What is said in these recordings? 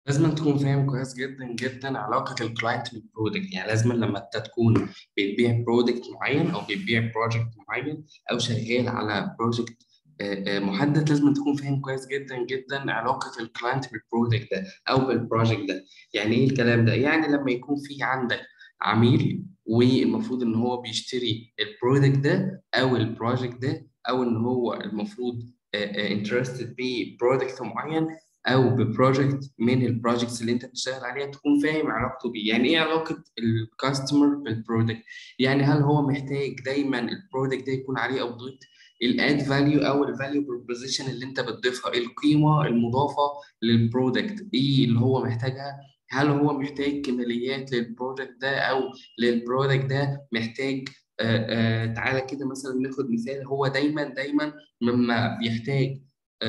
لازم تكون فاهم كويس جدا جدا علاقة الكلاينت بالبرودكت يعني لازم لما انت تكون بتبيع برودكت معين او بتبيع بروجكت معين او شغال على بروجكت محدد لازم تكون فاهم كويس جدا جدا علاقة الكلاينت بالبرودكت ده او بالبروجكت ده يعني ايه الكلام ده يعني لما يكون في عندك عميل والمفروض ان هو بيشتري البرودكت ده او البروجكت ده او ان هو المفروض انترستد ببرودكت معين او ببروجكت من البروجكتس اللي انت بتشتغل عليها تكون فاهم علاقته بيه يعني ايه علاقه الكاستمر بالبرودكت يعني هل هو محتاج دايما البرودكت ده يكون عليه ابديت الاد فاليو او الفاليو بروبوزيشن اللي انت بتضيفها القيمه المضافه للبرودكت ايه اللي هو محتاجها هل هو محتاج كماليات للبرودكت ده او للبرودكت ده محتاج آآ آآ تعالى كده مثلا ناخد مثال هو دايما دايما لما بيحتاج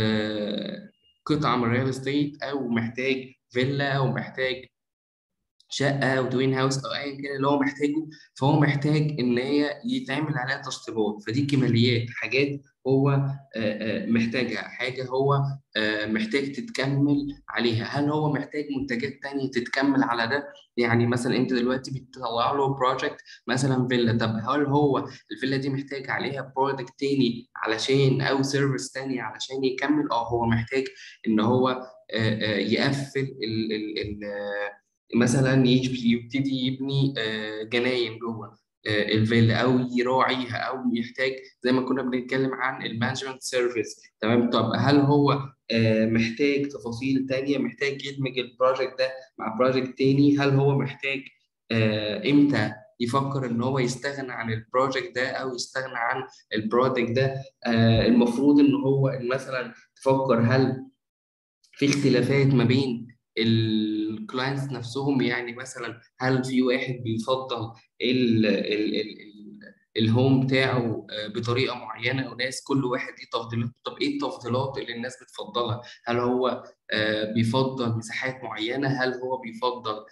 قطعه من الريال استيت او محتاج فيلا او محتاج شقه او توين هاوس او ايا كان اللي هو محتاجه فهو محتاج ان هي يتعمل عليها تشطيبات فدي كماليات حاجات هو محتاجها حاجه هو محتاج تتكمل عليها هل هو محتاج منتجات تانية تتكمل على ده يعني مثلا انت دلوقتي بتطلع له بروجكت مثلا فيلا طب هل هو الفيلا دي محتاج عليها برودكت تاني علشان او سيرفيس تاني علشان يكمل اه هو محتاج ان هو يقفل ال ال ال مثلا يبتدي يبني جناين جوه الفيلا او يراعيها او يحتاج زي ما كنا بنتكلم عن المانجمنت سيرفيس تمام طب هل هو محتاج تفاصيل تانية محتاج يدمج البروجكت ده مع بروجكت تاني هل هو محتاج امتى يفكر ان هو يستغنى عن البروجكت ده او يستغنى عن البرودكت ده المفروض ان هو مثلا تفكر هل في اختلافات ما بين الكلاينتس نفسهم يعني مثلا هل في واحد بيفضل ال ال ال الهوم بتاعه بطريقه معينه وناس كل واحد ليه تفضيلات طب ايه التفضيلات اللي الناس بتفضلها هل هو بيفضل مساحات معينه هل هو بيفضل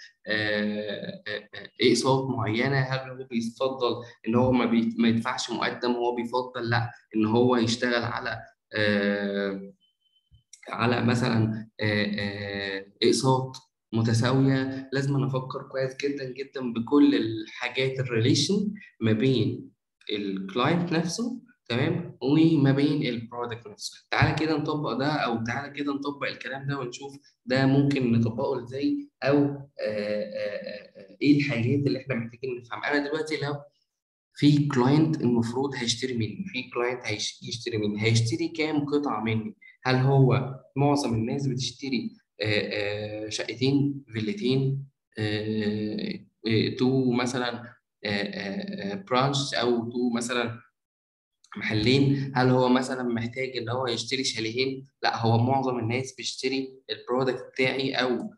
اقساط معينه هل هو بيفضل ان هو ما, بي ما يدفعش مقدم هو بيفضل لا ان هو يشتغل على على مثلا اقساط متساويه لازم افكر كويس جدا جدا بكل الحاجات الريليشن ما بين الكلاينت نفسه تمام وما بين البرودكت نفسه تعالى كده نطبق ده او تعالى كده نطبق الكلام ده ونشوف ده ممكن نطبقه ازاي او آآ آآ ايه الحاجات اللي احنا محتاجين نفهمها انا دلوقتي لو في كلاينت المفروض هيشتري مني في كلاينت هيشتري مني هيشتري كام قطعه مني هل هو معظم الناس بتشتري شقتين فيلتين تو مثلا برانش او تو مثلا محلين هل هو مثلا محتاج ان هو يشتري شاليهين لا هو معظم الناس بيشتري البرودكت بتاعي او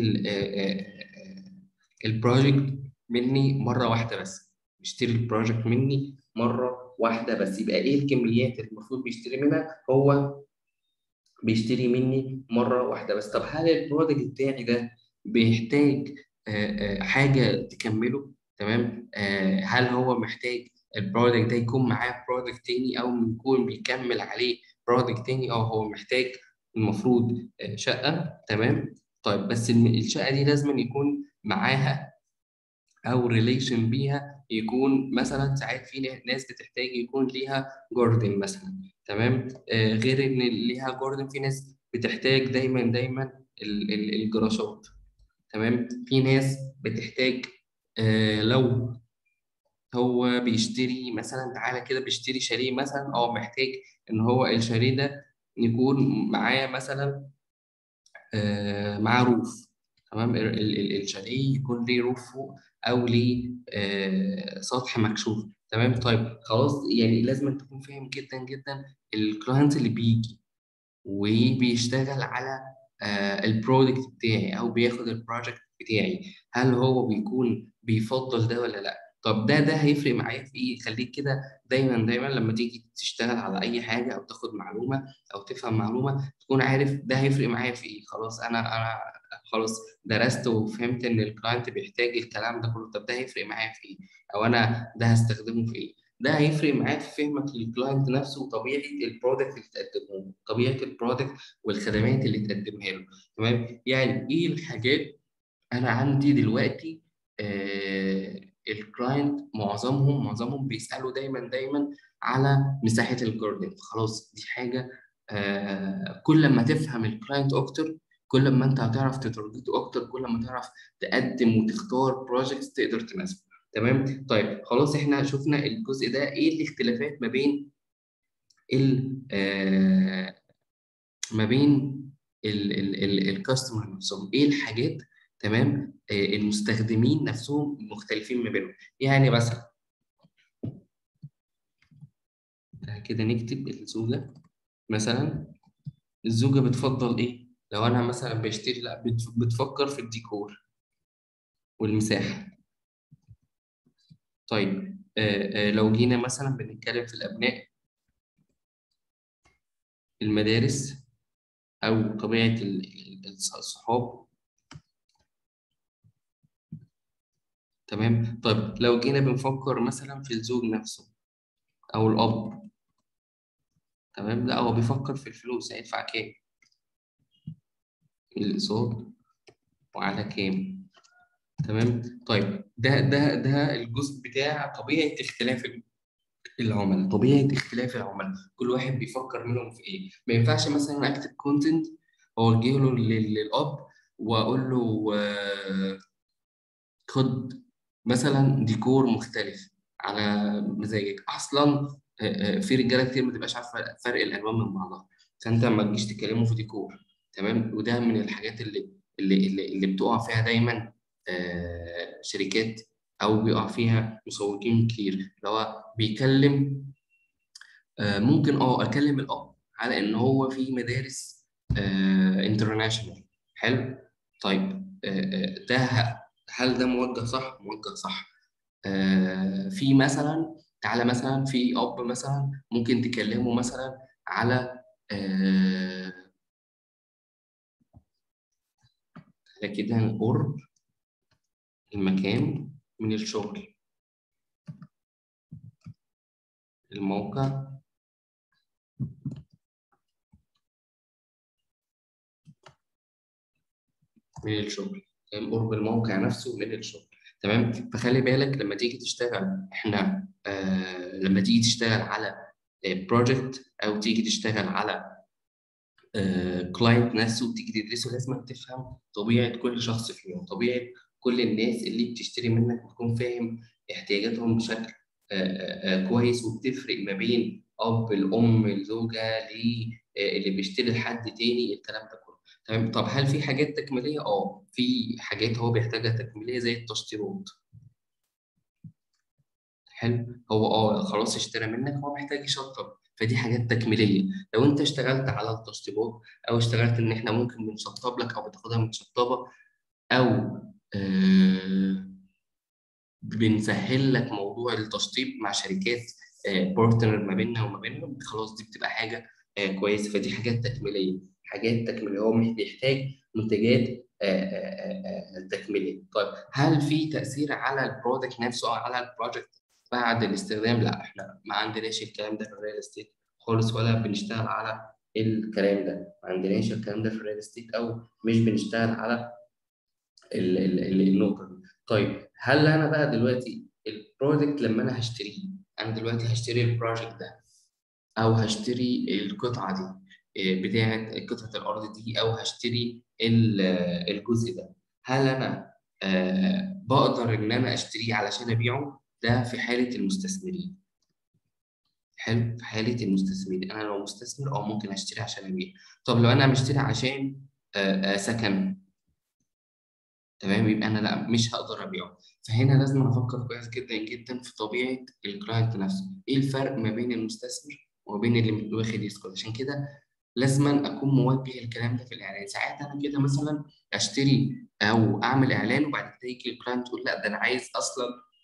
البروجكت مني مره واحده بس بيشتري البروجكت مني مره واحده بس يبقى ايه الكميات اللي المفروض بيشتري منها هو بيشتري مني مره واحده بس طب هل البرودكت بتاعي ده بيحتاج حاجه تكمله تمام هل هو محتاج البرودكت ده يكون معاه برودكت تاني او يكون بيكمل عليه برودكت تاني او هو محتاج المفروض شقه تمام طيب بس الشقه دي لازم يكون معاها او ريليشن بيها يكون مثلا ساعات في ناس بتحتاج يكون ليها جاردن مثلا تمام آه غير ان ليها جاردن في ناس بتحتاج دايما دايما الجراشات تمام في ناس بتحتاج آه لو هو بيشتري مثلا تعالى كده بيشتري شاليه مثلا اه محتاج ان هو الشاليه ده يكون معاه مثلا آه معاه روف تمام الشاليه يكون ليه روف فوق او ليه آه سطح مكشوف تمام طيب خلاص يعني لازم تكون فاهم جدا جدا الكلاينت اللي بيجي وبيشتغل على آه البرودكت بتاعي او بياخد البروجكت بتاعي هل هو بيكون بيفضل ده ولا لا طب ده ده هيفرق معايا في ايه خليك كده دايما دايما لما تيجي تشتغل على اي حاجه او تاخد معلومه او تفهم معلومه تكون عارف ده هيفرق معايا في ايه خلاص انا انا خلاص درست وفهمت ان الكلاينت بيحتاج الكلام ده كله طب ده هيفرق معايا في ايه او انا ده هستخدمه في ايه ده هيفرق معاك في فهمك للكلاينت نفسه وطبيعه البرودكت اللي تقدمه له طبيعه البرودكت والخدمات اللي تقدمها له تمام يعني ايه الحاجات انا عندي دلوقتي آه الكلاينت معظمهم معظمهم بيسالوا دايما دايما على مساحه الجاردن خلاص دي حاجه آه كل ما تفهم الكلاينت اكتر كل ما انت هتعرف تتارجته اكتر كل ما تعرف تقدم وتختار بروجكتس تقدر تناسبه تمام طيب خلاص احنا شفنا الجزء ده ايه الاختلافات ما بين ال آه ما بين الكاستمر نفسهم ايه الحاجات تمام آه المستخدمين نفسهم مختلفين ما بينهم يعني مثلا كده نكتب الزوجه مثلا الزوجه بتفضل ايه لو انا مثلا بشتري لا بتفكر في الديكور والمساحه طيب آه آه لو جينا مثلا بنتكلم في الابناء المدارس او طبيعه الصحاب تمام طيب لو جينا بنفكر مثلا في الزوج نفسه او الاب تمام لا هو بيفكر في الفلوس هيدفع كام الاقساط وعلى كام تمام طيب ده ده ده الجزء بتاع طبيعه اختلاف العملاء طبيعه اختلاف العملاء كل واحد بيفكر منهم في ايه ما ينفعش مثلا اكتب كونتنت اوجهه له للاب واقول له آه خد مثلا ديكور مختلف على مزاجك اصلا في رجاله كتير ما تبقاش عارفه فرق الالوان من بعضها فانت ما تجيش تكلمه في ديكور تمام وده من الحاجات اللي اللي اللي, اللي بتقع فيها دايما شركات او بيقع فيها مسوقين كتير اللي هو بيكلم ممكن اه اكلم الاب على ان هو في مدارس انترناشونال حلو طيب ده هل ده موجه صح؟ موجه صح. آه في مثلا تعالى مثلا في اب مثلا ممكن تكلمه مثلا على آه على كده قرب المكان من الشغل الموقع من الشغل تمام قرب الموقع نفسه من الشغل تمام فخلي بالك لما تيجي تشتغل احنا آه لما تيجي تشتغل على بروجكت او تيجي تشتغل على كلاينت آه نفسه وتيجي تدرسه لازم تفهم طبيعه كل شخص فيهم طبيعه كل الناس اللي بتشتري منك وتكون فاهم احتياجاتهم بشكل آه كويس وبتفرق ما بين اب الام الزوجه اللي بيشتري لحد تاني الكلام ده كله تمام طب هل في حاجات تكميليه؟ اه في حاجات هو بيحتاجها تكميليه زي التشطيبات حلو هو اه خلاص اشترى منك هو محتاج يشطب فدي حاجات تكميليه لو انت اشتغلت على التشطيبات او اشتغلت ان احنا ممكن بنشطب لك او بتاخدها متشطبه او آه بنسهل لك موضوع التشطيب مع شركات آه بارتنر ما بيننا وما بينهم خلاص دي بتبقى حاجه آه كويسه فدي حاجات تكميليه حاجات تكميليه هو بيحتاج منتجات تكميليه طيب هل في تاثير على البرودكت نفسه او على البروجكت بعد الاستخدام لا احنا ما عندناش الكلام ده في الريال استيت خالص ولا بنشتغل على الكلام ده ما عندناش الكلام ده في الريال استيت او مش بنشتغل على ال ال ال النقطه دي طيب هل انا بقى دلوقتي البرودكت لما انا هشتريه انا دلوقتي هشتري البروجكت ده او هشتري القطعه دي بتاعه قطعه الارض دي او هشتري الجزء ده هل انا أه بقدر ان انا اشتريه علشان ابيعه ده في حاله المستثمرين حلو في حاله المستثمرين انا لو مستثمر اه ممكن اشتري عشان ابيع طب لو انا مشتري عشان أه سكن تمام يبقى انا لا مش هقدر ابيعه فهنا لازم افكر كويس جدا جدا في طبيعه الكلاينت نفسه ايه الفرق ما بين المستثمر وما بين اللي واخد يسكت عشان كده لازما اكون موجه الكلام ده في الاعلان ساعات انا كده مثلا اشتري او اعمل اعلان وبعد كده يجي الكلاينت يقول لا ده انا عايز اصلا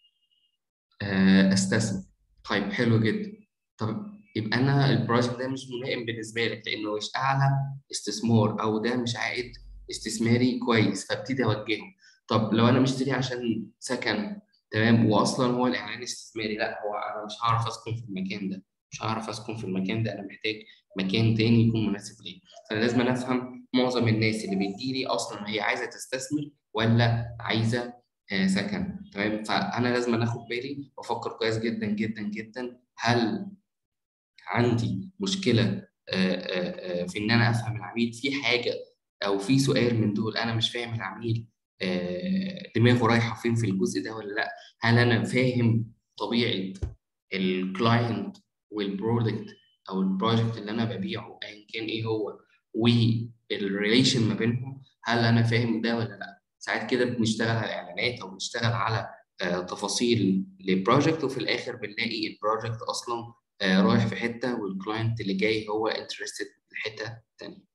استثمر طيب حلو جدا طب يبقى انا البروجكت ده مش ملائم بالنسبه لك لانه مش اعلى استثمار او ده مش عائد استثماري كويس فابتدي اوجهه طب لو انا مشتري عشان سكن تمام واصلا هو الاعلان استثماري لا هو انا مش هعرف اسكن في المكان ده مش هعرف اسكن في المكان ده انا محتاج مكان تاني يكون مناسب ليا فانا لازم أنا افهم معظم الناس اللي بتجيلي اصلا هي عايزه تستثمر ولا عايزه آه، سكن تمام فانا لازم أنا اخد بالي وافكر كويس جدا جدا جدا هل عندي مشكله آه، آه، آه، في ان انا افهم العميل في حاجه او في سؤال من دول انا مش فاهم العميل آه، دماغه رايحه فين في الجزء ده ولا لا هل انا فاهم طبيعه الكلاينت والبرودكت او البروجكت اللي انا ببيعه ايا كان ايه هو والريليشن ما بينهم هل انا فاهم ده ولا لا ساعات كده بنشتغل على اعلانات او بنشتغل على آه، تفاصيل لبروجكت وفي الاخر بنلاقي البروجكت اصلا آه، رايح في حته والكلاينت اللي جاي هو انترستد في حته تانيه